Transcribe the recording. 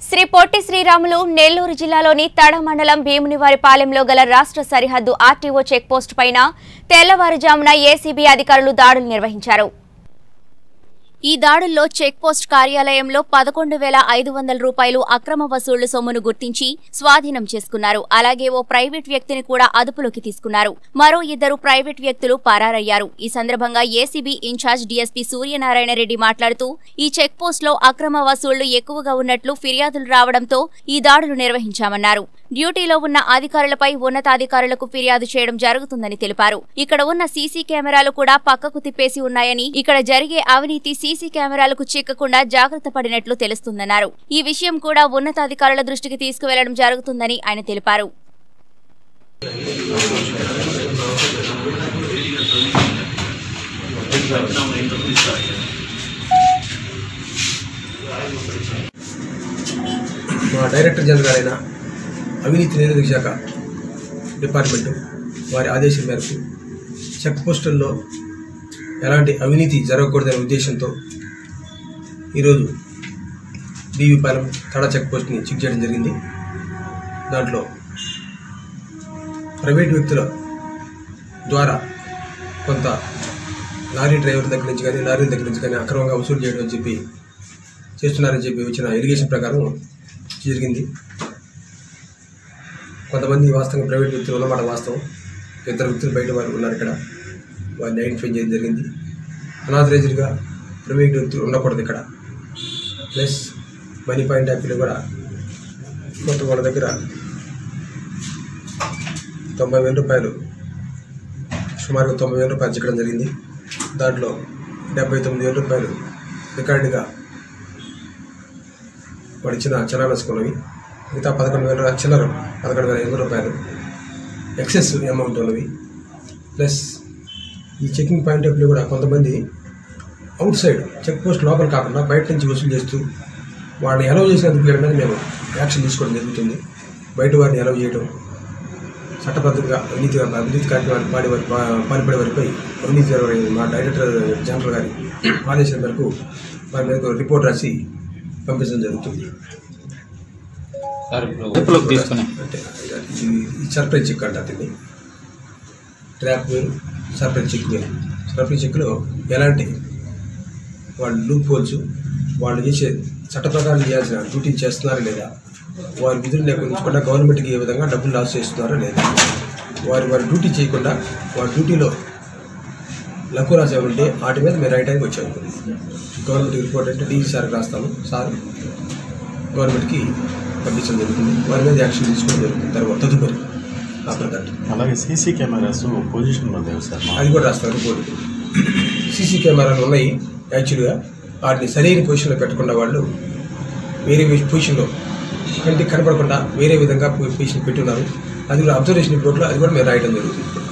శ్రీ పొట్టి శ్రీరాములు నెల్లూరు జిల్లాలోని తడ మండలం భీమునివారిపాలెంలో గల రాష్ట్ర సరిహద్దు ఆర్టీఓ చెక్పోస్ట్ పైన తెల్లవారుజామున ఏసీబీ అధికారులు దాడులు నిర్వహించారు ఈ దాడుల్లో చెక్పోస్ట్ కార్యాలయంలో పదకొండు వేల ఐదు వందల రూపాయలు అక్రమ వసూళ్లు సొమ్మును గుర్తించి స్వాధీనం చేసుకున్నారు అలాగే ఓ ప్రైవేట్ వ్యక్తిని కూడా అదుపులోకి తీసుకున్నారు మరో ఇద్దరు ప్రైవేట్ వ్యక్తులు పరారయ్యారు ఈ సందర్భంగా ACB in charge DSP Suryanarayana Reddy మాట్లాడుతూ ఈ చెక్ పోస్ట్ లో అక్రమ వసూళ్లు ఎక్కువగా ఉన్నట్లు ఫిర్యాదులు రావడంతో ఈ దాడులు నిర్వహించామన్నారు డ్యూటీలో ఉన్న అధికారులపై ఉన్నతాధికారులకు ఫిర్యాదు చేయడం జరుగుతుందని తెలిపారు ఇక్కడ ఉన్న సీసీ కెమెరాలు కూడా పక్కకు తిప్పేసి ఉన్నాయని ఇక్కడ జరిగే అవినీతి సీసీ కెమెరాలకు చిక్కకుండా జాగ్రత్త పడినట్లు తెలుస్తుందన్నారు ఈ విషయం కూడా ఉన్నతాధికారుల దృష్టికి తీసుకువెళ్లడం జరుగుతుందని ఆయన తెలిపారు మా డైరెక్టర్ జనరల్ గారైన అవినీతి నిరోధక శాఖ డిపార్ట్మెంటు వారి ఆదేశం మేరకు చెక్ పోస్టుల్లో ఎలాంటి అవినీతి జరగకూడదనే ఉద్దేశంతో ఈరోజు బీవీపాలెం తడ చెక్ పోస్ట్ని చెక్ చేయడం జరిగింది దాంట్లో ప్రైవేట్ వ్యక్తుల ద్వారా కొంత లారీ డ్రైవర్ దగ్గర నుంచి కానీ లారీ దగ్గర నుంచి కానీ అక్రమంగా వసూలు చేయడం అని చెప్పి చేస్తున్నారని చెప్పి వచ్చిన ఇరిగేషన్ ప్రకారం జరిగింది కొంతమంది వాస్తవంగా ప్రైవేట్ వ్యక్తులు ఉన్నమాట వాస్తవం ఇద్దరు వ్యక్తులు బయట వారు ఉన్నారు ఇక్కడ వారిని ఐడెంటిఫై చేయడం జరిగింది అనాథరైజ్డ్గా ప్రైవేట్ వ్యక్తులు ఉండకూడదు ఇక్కడ ప్లస్ మనీ పాయింట్ యాప్లో కూడా మొత్తం వాళ్ళ దగ్గర తొంభై వేల రూపాయలు సుమారుగా తొంభై వేల రూపాయలు చిక్కడం జరిగింది దాంట్లో డెబ్బై తొమ్మిది వేల రూపాయలు రికార్డుగా వాడు ఇచ్చిన చలానా స్కూల్వి మిగతా పదకొండు వేల చిల్లర పదకొండు వేల ఐదు రూపాయలు ఎక్సెస్ అమౌంట్ ఉన్నవి ప్లస్ ఈ చెకింగ్ పాయింట్ ఆఫ్ వ్యూ కూడా కొంతమంది అవుట్ సైడ్ చెక్ పోస్ట్ లోపల కాకుండా బయట నుంచి వసూలు చేస్తూ వాడిని అలౌ చేసినందుకు వీళ్ళ మీద మేము యాక్షన్ తీసుకోవడం జరుగుతుంది బయట వారిని అలౌ చేయడం చట్టబద్ధంగా అవినీతి అవినీతి కార్యక్రమాలు పాడే వారి పాల్పడే వారిపై అవినీతి జరిగే మా డైరెక్టర్ జనరల్ గారి ఆదేశం మేరకు వారి మీద రిపోర్ట్ రాసి పంపించడం జరుగుతుంది సార్ ఇప్పుడు అదుపులోకి తీసుకుని అంటే ఈ- ఈ సర్ప్రైజ్ చెక్ అంట దీన్ని ట్రాప్ వేరు సర్ప్రైజ్ చెక్ వేరు సర్ప్రైజ్ చెక్లో ఎలాంటి వాళ్ళు లూప్ హోల్స్ వాళ్ళు చేసే చట్ట ప్రకారం చేయాల్సిన డ్యూటీ చేస్తున్నారా లేదా వారి విధులు లేకుండా గవర్నమెంట్కి ఏ విధంగా డబ్బులు లాస్ చేస్తున్నారా లేదా వారి వారి డ్యూటీ చేయకుండా వారి డ్యూటీలో లక్కురాస్ ఏమైనా ఉంటే వాటి మీద మేము రైట్ టైంకి వచ్చాము గవర్నమెంట్ రిపోర్ట్ అంటే డీజీ సార్కి రాస్తాము సార్ గవర్నమెంట్కి పంపించడం జరుగుతుంది వారి మీద యాక్షన్ తీసుకోవడం జరుగుతుంది తర్వాత తదుపరి ఆఫ్టర్ దట్ అలాగే సీసీ కెమెరాస్ పొజిషన్లో లేవు సార్ మా అది కూడా రాస్తారు రిపోర్ట్ సీసీ కెమెరాలు ఉన్నాయి యాక్చువల్గా వాటిని సరైన పొజిషన్లో పెట్టకుండా వాళ్ళు వేరే పొజిషన్లో కంటికి కనపడకుండా వేరే విధంగా పొజిషన్ పెట్టున్నారు అది కూడా అబ్జర్వేషన్ రిపోర్ట్లో అది కూడా మేము రాయడం జరుగుతుంది